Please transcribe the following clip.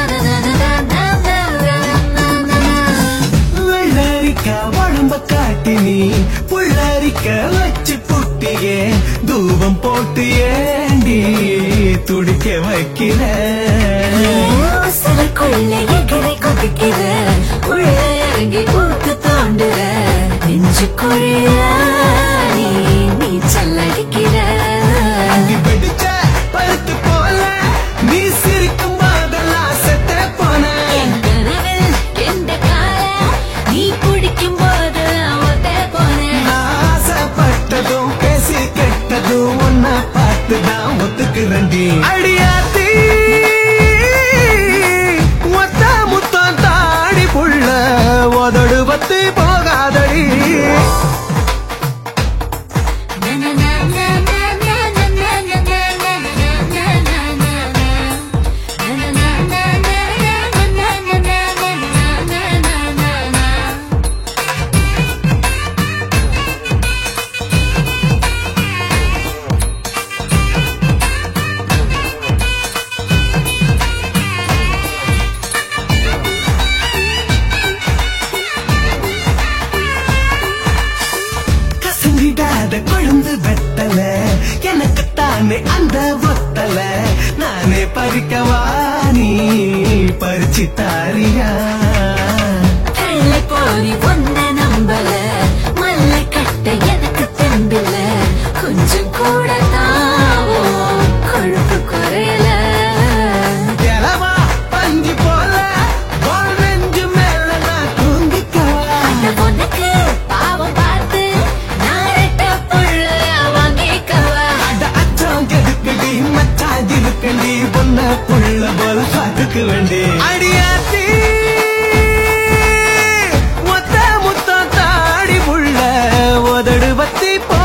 வெள்ளரிக்கா உடம்ப காட்டி நீ புள்ளரிக்க வச்சு புட்டியே தூபம் போட்டு ஏண்டி துடிக்க வைக்கிற சிலக்குள்ள எகிரை கொதிக்கிற உள்ள இறங்கி பூத்து தோண்டுற நெஞ்சுக்குள்ள நீ நீச்சல் அடிக்கிற அங்கி பிடிச்ச பருத்து போல நீ சிரிக்கும் போதெல்லாம் செத்த போன என் கனவில் எந்த கால நீ குடிக்கும் போது ஒத்த போனேன் ஆசைப்பட்டதும் பேசி கெட்டதும் ஒன்னா பார்த்துதான் ஒத்துக்கிறண்டி அடியாத்தி ஒத்த முத்தம் தாடி புள்ள உதடு பத்தி போகாதடி கசங்கிடாத கொழுந்து வெத்தல எனக்கு தானே அந்த ஒத்தல நானே பறிக்கவா நீ பறிச்சு தாரியா வெள்ளை போரி ஒன்ன நம்பல மல்லை கட்ட எனக்கு தெம்பில்ல கொஞ்சம் கூட தாவோ கொழுப்பு குறையல எலவா பஞ்சு போல உன் நெஞ்சு மேல நான் தூங்கிக்கவா அந்த பொண்ணுக்கு பாவம் பார்த்து நாரட்ட புள்ள வாங்கிக்கவா அட அச்சம் கெடுக்கடி மச்சாஜி இருக்கண்டி பொண்ண புள்ள போல பாத்துக்கு வேண்டி அடியாத்தி ஒத்த முத்தம் தாடி புள்ள உதடு பத்தி போ